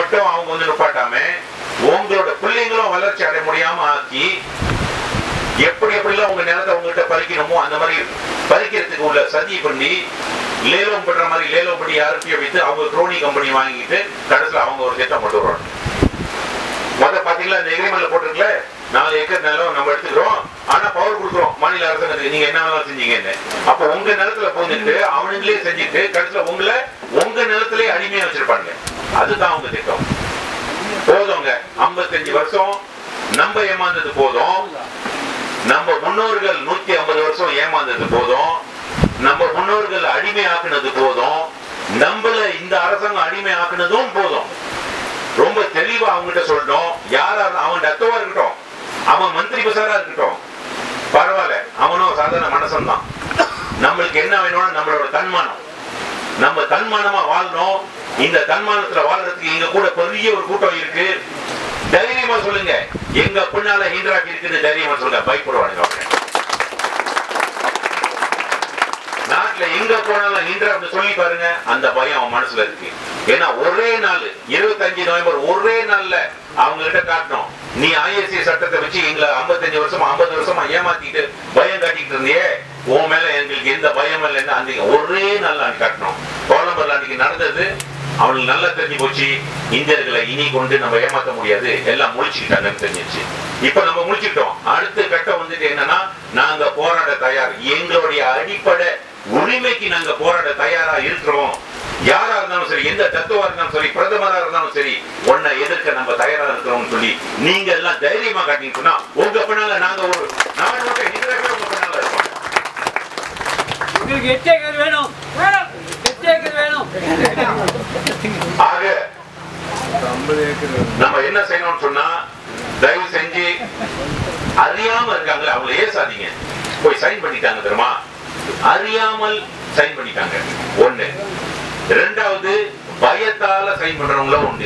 மட்டும் அவங்க வந்து நிப்பாட்டாம உங்களோட பிள்ளைங்களும் வளர்ச்சி அடைய முடியாம ஆக்கி எப்படி எப்படிலாம் உங்க நிலத்தை உங்ககிட்ட பறிக்கணுமோ அந்த மாதிரி பறிக்கிறதுக்கு உள்ள சதி பண்ணி லேலம் பண்ற மாதிரி லேலம் பண்ணி யாருக்கையும் வைத்து அவங்க குரோனி கம்பெனி வாங்கிட்டு கடைசியில் அவங்க ஒரு திட்டம் கொண்டு வருவாங்க முத பாத்தீங்களா இந்த எக்ரிமெண்ட்ல போட்டிருக்கல நாலு ஏக்கர் நிலம் நம்ம எடுத்துக்கிறோம் ஆனா பவர் கொடுக்குறோம் மாநில அரசாங்கத்துக்கு நீங்க என்ன வேணாலும் செஞ்சீங்கன்னு அப்ப உங்க நிலத்துல போந்துட்டு அவனுங்களே செஞ்சுட்டு கடைசியில உங்களை உங்க நிலத்திலே அடிமையா வச்சிருப்பாங்க அதுதான் அவங்க திட்டம் போதுங்க 55 வருஷம் நம்ம ஏமாந்தது போதும் நம்ம முன்னோர்கள் நூத்தி ஐம்பது வருஷம் ஏமாந்தது போதும் நம்ம முன்னோர்கள் அடிமை ஆக்குனது போதும் நம்மள இந்த அரசாங்கம் அடிமை ஆக்குனதும் போதும் ரொம்ப தெளிவா அவங்ககிட்ட சொல்லணும் யாரா இருந்தா- அவன் டத்தவா இருக்கட்டும் அவன் மந்திரி பசாரா இருக்கட்டும் பரவாயில்ல அவனும் சாதாரண மனசன் தான் நம்மளுக்கு என்ன வேணும்னா நம்மளோட தன்மானம் நம்ம தன்மானமா வாழணும் இந்த தன்மானத்துல வாழ்றதுக்கு எங்க கூட பெரிய ஒரு கூட்டம் இருக்கு தைரியமா சொல்லுங்க எங்க பின்னால ஹீண்ட்ராக் இருக்குன்னு தைரியமா சொல்லுங்க பயப்படுவானுங்க அவங்க நாட்டுல எங்க போனாலும் ஹீண்ட்ராக் சொல்லி பாருங்க அந்த பயம் அவன் மனசுல இருக்கு ஏன்னா ஒரே நாள் இருபத்தஞ்சு நவம்பர் ஒரே நாள்ல அவங்க கிட்ட காட்டணும் நீ ஐஎஸ்சி சட்டத்தை வச்சு எங்களை 55 வருஷமா 50 வருஷமா ஏமாத்திட்டு பயம் காட்டிட்டு இருந்தியே உன் மேல எங்களுக்கு எந்த பயம் இல்லைன்னு அன்னைக்கு ஒரே நாள் அன்னைக்கு காட்டணும் கோலம்பர்ல அன்னைக்கு நடந்தது அவனுக்கு நல்லா தெரிஞ்சு போச்சு இந்தியர்களை இனி கொண்டு நம்ம ஏமாத்த முடியாது எல்லாம் முழிச்சுக்கிட்டாங்கன்னு தெரிஞ்சிச்சு இப்ப நம்ம முழிச்சுக்கிட்டோம் அடுத்த கட்டம் வந்துட்டு என்னன்னா நாங்க போராட தயார் எங்களுடைய அடிப்படை உரிமைக்கு நாங்க போராட தயாரா இருக்கிறோம் யாரா இருந்தாலும் சரி எந்த தத்துவா இருந்தாலும் சரி பிரதமரா இருந்தாலும் சரி உன்னை எதிர்க்க நம்ம தயாரா இருக்கிறோம்னு சொல்லி நீங்க எல்லாம் தைரியமா காட்டிங்கன்னா உங்க பின்னால நாங்க ஒரு நாடு மட்டும் இந்தியா உங்க பின்னால இருக்கோம் உங்களுக்கு எட்டு ஏக்கர் வேணும் வேணும் எட்டு ஏக்கர் வேணும் ஆக நம்ம என்ன செய்யணும்னு சொன்னா தயவு செஞ்சு அறியாம இருக்காங்களே அவங்களை ஏசாதீங்க போய் சைன் பண்ணிட்டாங்க தெரியுமா அறியாமல் சைன் பண்ணிட்டாங்க ஒண்ணு ரெண்டாவது பயத்தால சைன் பண்றவங்களும் உண்டு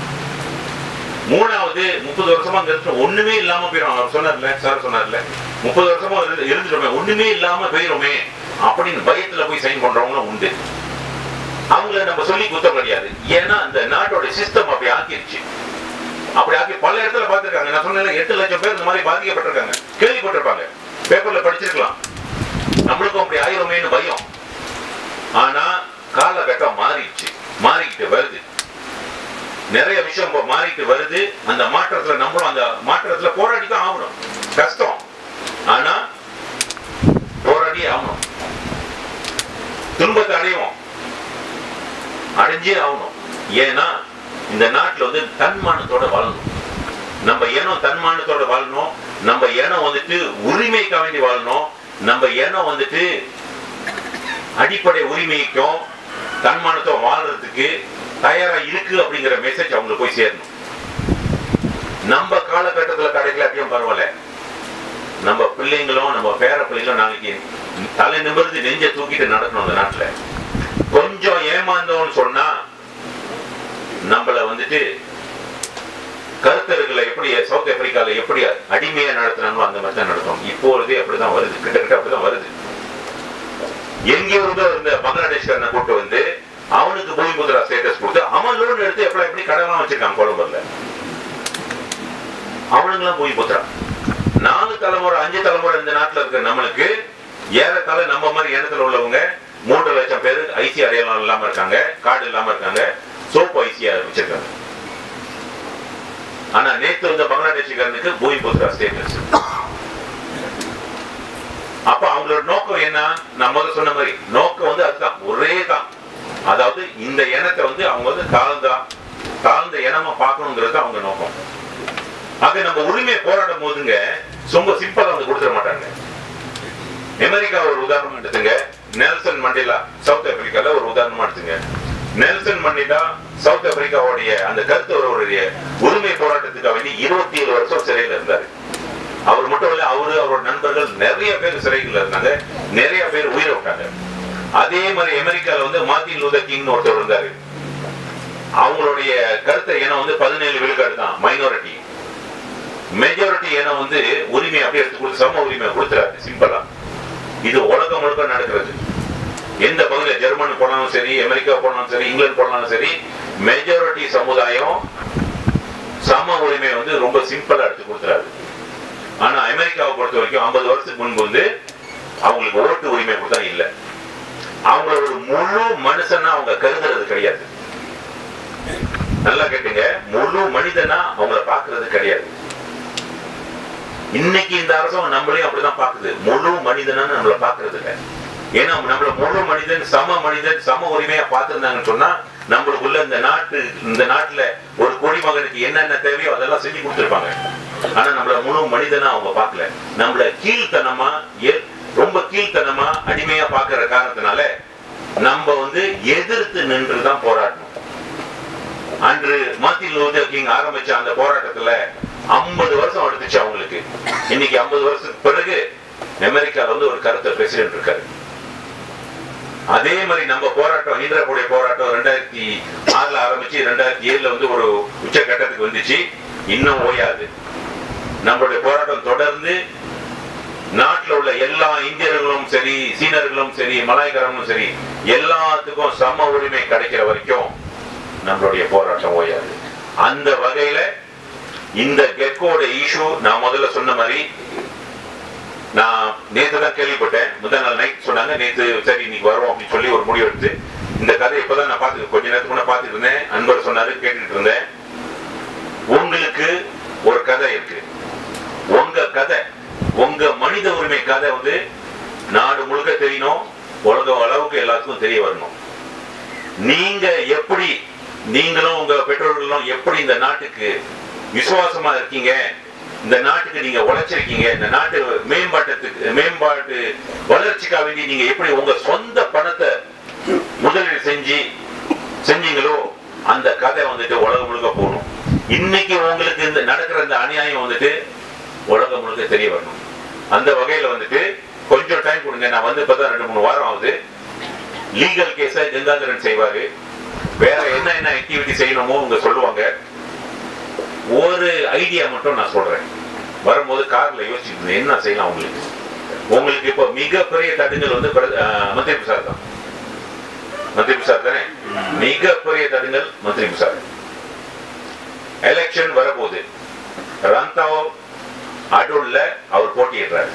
மூணாவது முப்பது வருஷமா அங்க இருந்து ஒண்ணுமே இல்லாம போயிடும் அவர் சொன்னார்ல சார் சொன்னார்ல முப்பது வருஷமா இருந்து- இருந்துட்டோமே ஒண்ணுமே இல்லாம போயிடுமே அப்படின்னு பயத்துல போய் சைன் பண்றவங்களும் உண்டு அவங்கள நம்ம சொல்லி குத்தம் கிடையாது ஏன்னா அந்த நாட்டோட சிஸ்டம் அப்படி ஆக்கிருச்சு அப்படி ஆக்கி பல இடத்துல பார்த்திருக்காங்க நான் சொன்னேன் எட்டு லட்சம் பேர் இந்த மாதிரி பாதிக்கப்பட்டிருக்காங்க கேள்விப்பட்டிருப்பாங்க பேப்பர்ல படிச்சிருக்கலாம் நம்மளுக்கும் அப்படி ஆயிருமேன்னு பயம் ஆனா காலகட்டம் மாறிடுச்சு மாறிக்கிட்டு வருது நிறைய விஷயம் இப்ப மாறிட்டு வருது அந்த மாற்றத்துல நம்மளும் அந்த மாற்றத்துல போராடி தான் ஆகணும் கஷ்டம் ஆனா போராடி ஆகணும் துன்பத்தை அடைவோம் அடைஞ்சே ஆகணும் ஏன்னா இந்த நாட்டுல வந்து தன்மானத்தோட வாழணும் நம்ம ஏனோ தன்மானத்தோட வாழணும் நம்ம ஏனோ வந்துட்டு உரிமைக்காக வேண்டி வாழணும் நம்ம ஏனோ வந்துட்டு அடிப்படை உரிமைக்கும் தன்மானத்தோட வாழ்றதுக்கு தயாரா இருக்கு அப்படிங்கிற மெசேஜ் அவங்களுக்கு போய் சேரணும் நம்ம காலகட்டத்துல கிடைக்கலாட்டியும் பரவாயில்ல நம்ம பிள்ளைங்களும் நம்ம பேர பிள்ளைங்களும் நாளைக்கு தலை நிமிர்ந்து நெஞ்ச தூக்கிட்டு நடக்கணும் அந்த நாட்டுல கொஞ்சம் ஏமாந்தோம்னு சொன்னா நம்மள வந்துட்டு கருத்தர்களை எப்படி சவுத் ஆப்பிரிக்கால எப்படி அடிமையா நடத்துனாங்களோ அந்த மாதிரி தான் நடத்தும் இப்பொழுதே அப்படிதான் வருது கிட்டத்தட்ட அப்படிதான் வருது எங்கேயோ இருந்தோ இருந்த பங்களாதேஷ்காரனை கூட்டு வந்து அவனுக்கு பூமி முத்ரா ஸ்டேட்டஸ் கொடுத்து அவன் லோன் எடுத்து எப்படி எப்படி கடன்லாம் வச்சிருக்கான் கொலம்பர்ல அவனுங்களாம் பூமி முத்ரா நாலு தலைமுறை அஞ்சு தலைமுறை இந்த நாட்டுல இருக்க நம்மளுக்கு ஏறத்தாழ நம்ம மாதிரி எண்ணத்துல உள்ளவங்க மூன்று லட்சம் பேர் ஐசி அடையாளம் இல்லாம இருக்காங்க கார்டு இல்லாம இருக்காங்க சோப்பு ஐசியா வச்சிருக்காங்க ஆனா நேத்து வந்த பங்களாதேஷிகாரனுக்கு பூமி புத்ரா ஸ்டேட்டஸ் அப்ப அவங்களோட நோக்கம் என்ன நான் முதல்ல சொன்ன மாதிரி நோக்கம் வந்து அதுதான் ஒரே தான் அதாவது இந்த இனத்தை வந்து அவங்க வந்து தாழ்ந்தா தாழ்ந்த இனமா பார்க்கணுங்கிறது அவங்க நோக்கம் ஆக நம்ம உரிமையை போராடும் போதுங்க ரொம்ப சிம்பிளா வந்து கொடுத்துட மாட்டாங்க அமெரிக்கா ஒரு உதாரணம் எடுத்துங்க நெல்சன் மண்டேலா சவுத் ஆப்பிரிக்கால ஒரு உதாரணமா எடுத்துங்க நெல்சன் மண்டேலா சவுத் ஆப்பிரிக்காவுடைய அந்த கருத்தவருடைய உரிமை போராட்டத்துக்காக வேண்டி இருபத்தி ஏழு வருஷம் சிறையில் இருந்தாரு அவர் மட்டும் இல்ல அவரு அவரோட நண்பர்கள் நிறைய பேர் சிறைகள் இருந்தாங்க நிறைய பேர் உயிரை விட்டாங்க அதே மாதிரி அமெரிக்கால வந்து மார்ட்டின் லூதர் கிங்னு ஒருத்தர் இருந்தாரு அவங்களுடைய கருத்தை ஏன்னா வந்து பதினேழு விழுக்காடு தான் மைனாரிட்டி மெஜாரிட்டி ஏன்னா வந்து உரிமை அப்படியே எடுத்து கொடுத்து சம உரிமை கொடுத்துறாரு சிம்பிளா இது உலகம் முழுக்க நடக்கிறது எந்த பகுதியில் ஜெர்மனி போனாலும் சரி அமெரிக்கா போனாலும் சரி இங்கிலாந்து போனாலும் சரி மெஜாரிட்டி சமுதாயம் சம உரிமை வந்து ரொம்ப சிம்பிளா எடுத்து கொடுத்துறாரு ஆனா அமெரிக்காவை பொறுத்த வரைக்கும் ஐம்பது வருஷத்துக்கு முன்பு வந்து அவங்களுக்கு ஓட்டு உரிமை கொடுத்தா இல்லை அவங்கள ஒரு முழு மனுஷனா அவங்க கருதுறது கிடையாது நல்லா கேட்டுங்க முழு மனிதனா அவங்கள பாக்குறது கிடையாது இன்னைக்கு இந்த அரசாங்கம் நம்மளையும் அப்படிதான் பாக்குது முழு மனிதனா நம்மள பாக்குறது இல்லை ஏன்னா நம்மள முழு மனிதன் சம மனிதன் சம உரிமையா பார்த்திருந்தாங்கன்னு சொன்னா நம்மளுக்குள்ள இந்த நாட்டு இந்த நாட்டுல ஒரு குடிமகனுக்கு என்னென்ன தேவையோ அதெல்லாம் செஞ்சு கொடுத்துருப்பாங்க ஆனா நம்மள முழு மனிதனா அவங்க பார்க்கல நம்மள கீழ்த்தனமா ஏ- ரொம்ப கீழ்த்தனமா அடிமையா பார்க்கிற காரணத்தினால நம்ம வந்து எதிர்த்து நின்று தான் போராடணும் அன்று மார்ட்டின் லூதர் கிங் ஆரம்பிச்ச அந்த போராட்டத்துல 50 வருஷம் எடுத்துச்சு அவங்களுக்கு இன்னைக்கு 50 வருஷத்துக்கு பிறகு அமெரிக்கால வந்து ஒரு கருத்தை பிரசிடென்ட் இருக்காரு அதே மாதிரி நம்ம போராட்டம் ஈன்றக்கூடிய போராட்டம் ரெண்டாயிரத்தி ஆறுல ஆரம்பிச்சு ரெண்டாயிரத்தி ஏழுல வந்து ஒரு உச்சகட்டத்துக்கு வந்துச்சு இன்னும் ஓயாது நம்மளுடைய போராட்டம் தொடர்ந்து நாட்டில் உள்ள எல்லா இந்தியர்களும் சரி சீனர்களும் சரி மலாய்க்காரங்களும் சரி எல்லாத்துக்கும் சம உரிமை கிடைக்கிற வரைக்கும் நம்மளுடைய போராட்டம் ஓயாது அந்த வகையில இந்த கெக்கோட இஷ்யூ நான் முதல்ல சொன்ன மாதிரி நான் நேத்து தான் கேள்விப்பட்டேன் முதல் நாள் நைட் சொன்னாங்க நேத்து சரி இன்னைக்கு வரோம் அப்படின்னு சொல்லி ஒரு முடிவு எடுத்து இந்த கதை இப்பதான் நான் பார்த்து கொஞ்ச நேரத்துக்கு முன்ன பார்த்துட்டு இருந்தேன் அன்பர் சொன்னாரு கேட்டுட்டு இருந்தேன் உங்களுக்கு ஒரு கதை இருக்கு உங்க கதை உங்க மனித உரிமை கதை வந்து நாடு முழுக்க தெரியணும் உலக அளவுக்கு எல்லாத்துக்கும் தெரிய வரணும் நீங்க எப்படி நீங்களும் உங்க பெற்றோர்களும் எப்படி இந்த நாட்டுக்கு விசுவாசமா இருக்கீங்க இந்த நாட்டுக்கு நீங்க உழைச்சிருக்கீங்க இந்த நாட்டு மேம்பாட்டத்துக்கு மேம்பாட்டு வளர்ச்சிக்காக வேண்டி நீங்க எப்படி உங்க சொந்த பணத்தை முதலீடு செஞ்சு செஞ்சீங்களோ அந்த கதை வந்துட்டு உலகம் முழுக்க போகணும் இன்னைக்கு உங்களுக்கு இந்த நடக்கிற இந்த அநியாயம் வந்துட்டு உலகம் முழுக்க தெரிய வரணும் அந்த வகையில வந்துட்டு கொஞ்சம் டைம் கொடுங்க நான் வந்து இப்பதான் ரெண்டு மூணு வாரம் ஆகுது லீகல் கேஸ கங்காதரன் செய்வாரு வேற என்ன என்ன ஆக்டிவிட்டி செய்யணுமோ உங்க சொல்லுவாங்க ஒரு ஐடியா மட்டும் நான் சொல்றேன் வரும்போது கார்ல யோசிச்சுட்டு இருந்தேன், என்ன செய்யலாம் உங்களுக்கு உங்களுக்கு இப்போ மிகப்பெரிய தடுங்கல் வந்து பிர- ஆஹ், மந்திரி பிரசாத் தான் மந்திரி பிரசாத் தானே மிகப்பெரிய தடுங்கல் மந்திரி பிரசாத் எலெக்ஷன் வரப்போகுது ரந்தாவோ அடூர்ல அவர் போட்டியிடுறாரு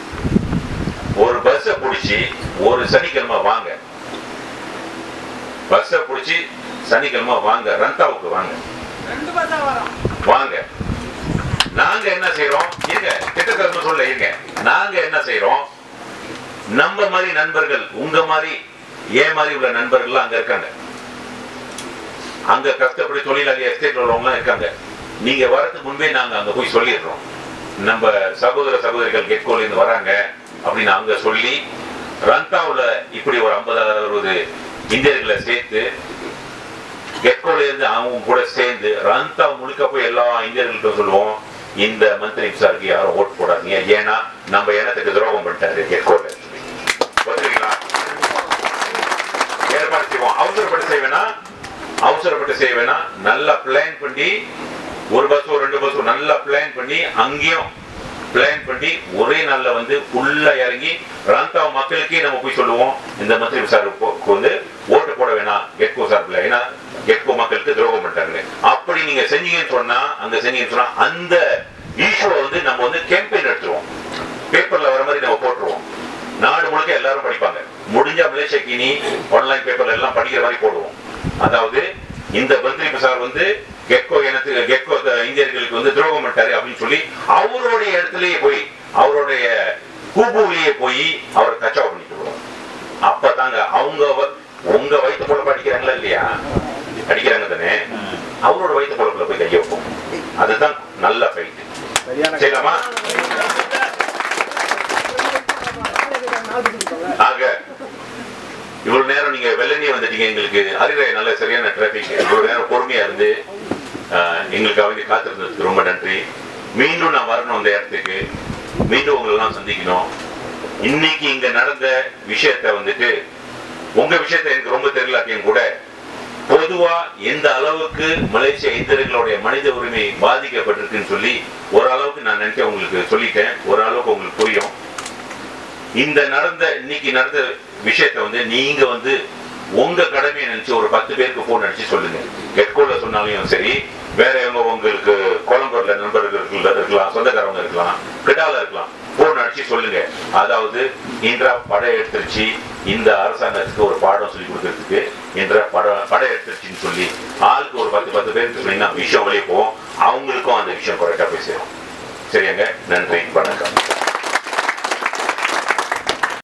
ஒரு பஸ்ஸை பிடிச்சி ஒரு சனிக்கிழமை வாங்க பஸ்ஸை பிடிச்சி சனிக்கிழமை வாங்க ரந்தாவுக்கு வாங்க ரெண்டு பஸ்ஸா வரோம் வாங்க நாங்க என்ன செய்றோம் இருங்க திட்டக்கரும சொல்ல இருங்க நாங்க என்ன செய்றோம் நம்ம மாதிரி நண்பர்கள் உங்க மாதிரி ஏன் மாதிரி உள்ள நண்பர்கள் அங்க இருக்காங்க அங்க கஷ்டப்படி தொழிலாளி எஸ்டேட்ல உள்ளவங்க இருக்காங்க நீங்க வரதுக்கு முன்பே நாங்க அங்க போய் சொல்லிடுறோம் நம்ம சகோதர சகோதரிகள் கெட்கோல இருந்து வராங்க அப்படின்னு அங்க சொல்லி ரந்தாவுல இப்படி ஒரு ஐம்பது அறுபது இந்தியர்களை சேர்த்து கெட்கோல இருந்து அவங்க கூட சேர்ந்து ரந்தா முழுக்க போய் எல்லா இந்தியர்கள்ட்ட சொல்லுவோம் இந்த மந்திரி விசாரிக்கு யாரும் ஓட்டு போடாதீங்க ஏன்னா நம்ம இனத்துக்கு துரோகம் பண்ணிட்டாரு கெட்கோல ஒத்துக்கிறீங்களா ஏற்பாடு செய்வோம் அவசரப்பட்டு செய்வேனா அவசரப்பட்டு செய்வேனா நல்லா பிளான் பண்ணி ஒரு பஸ் ரெண்டு பஸ் நல்லா பிளான் பண்ணி அங்கேயும் பிளான் பண்ணி ஒரே நாள்ல வந்து ஃபுல்லா இறங்கி ரந்தா மக்களுக்கே நம்ம போய் சொல்லுவோம் இந்த மந்திரி விசாரிப்புக்கு வந்து ஓட்டு போட வேணாம் கெட்கோ சார்பில் ஏன்னா கெட்கோ மக்களுக்கு துரோகம் பண்ணிட்டாங்க அப்படி நீங்க செஞ்சீங்கன்னு சொன்னா அங்க செஞ்சீங்கன்னு சொன்னா அந்த இஷ்யூவை வந்து நம்ம வந்து கேம்பெயின் எடுத்துருவோம் பேப்பர்ல வர மாதிரி நம்ம போட்டுருவோம் நாடு முழுக்க எல்லாரும் படிப்பாங்க முடிஞ்சா மலேசியாக்கு இனி ஆன்லைன் பேப்பர்ல எல்லாம் படிக்கிற மாதிரி போடுவோம் அதாவது இந்த மந்திரி பிரசார் வந்து கெட்கோ இனத்துக்கு கெட்கோ இந்தியர்களுக்கு வந்து துரோகம் பண்ணிட்டாரு அப்படின்னு சொல்லி அவருடைய இடத்துலயே போய் அவருடைய கூபூலியே போய் அவர் கச்சா பண்ணிட்டு வருவோம் அப்பதாங்க அவங்க வ- உங்க வயிற்று பொழப்பு அடிக்கிறாங்களா இல்லையா அடிக்கிறாங்க தானே அவரோட வயிற்று பொழப்புல போய் கைய வைப்போம் அதுதான் நல்ல ஃபைட் செய்யலாமா ஆக இவ்வளவு நேரம் நீங்க வெள்ளனியே வந்துட்டீங்க எங்களுக்கு அறிவுரை நல்ல சரியான டிராபிக் இவ்வளவு நேரம் பொறுமையா இருந்து ஆஹ், எங்களுக்கு அவங்க காத்திருந்ததுக்கு ரொம்ப நன்றி மீண்டும் நான் வரணும் அந்த இடத்துக்கு மீண்டும் உங்களை எல்லாம் சந்திக்கணும் இன்னைக்கு இங்க நடந்த விஷயத்தை வந்துட்டு உங்க விஷயத்தை எனக்கு ரொம்ப தெரியலாட்டியும் கூட பொதுவா எந்த அளவுக்கு மலேசிய இந்தியர்களுடைய மனித உரிமை பாதிக்கப்பட்டிருக்குன்னு சொல்லி ஓரளவுக்கு நான் நினைச்சேன் உங்களுக்கு சொல்லிட்டேன் ஓரளவுக்கு உங்களுக்கு புரியும் இந்த நடந்த இன்னைக்கு நடந்த விஷயத்தை வந்து நீங்க வந்து உங்க கடமையை நினைச்சு ஒரு பத்து பேருக்கு போன் அடிச்சு சொல்லுங்க ஹெட்கோல சொன்னாலும் சரி வேற எவங்க உங்களுக்கு கோலம்பூர்ல நண்பர்கள் இருக்கலாம் சொந்தக்காரவங்க இருக்கலாம் கிடால இருக்கலாம் போன் அடிச்சு சொல்லுங்க அதாவது இன்றா படம் எடுத்துருச்சு இந்த அரசாங்கத்துக்கு ஒரு பாடம் சொல்லி கொடுக்கறதுக்கு என்ற பட படம் எடுத்துருச்சுன்னு சொல்லி ஆளுக்கு ஒரு பத்து பத்து பேருக்கு சொன்னீங்கன்னா விஷயம் வெளியே போவோம் அவங்களுக்கும் அந்த விஷயம் கரெக்டா போய் சேரும் சரியாங்க நன்றி வணக்கம்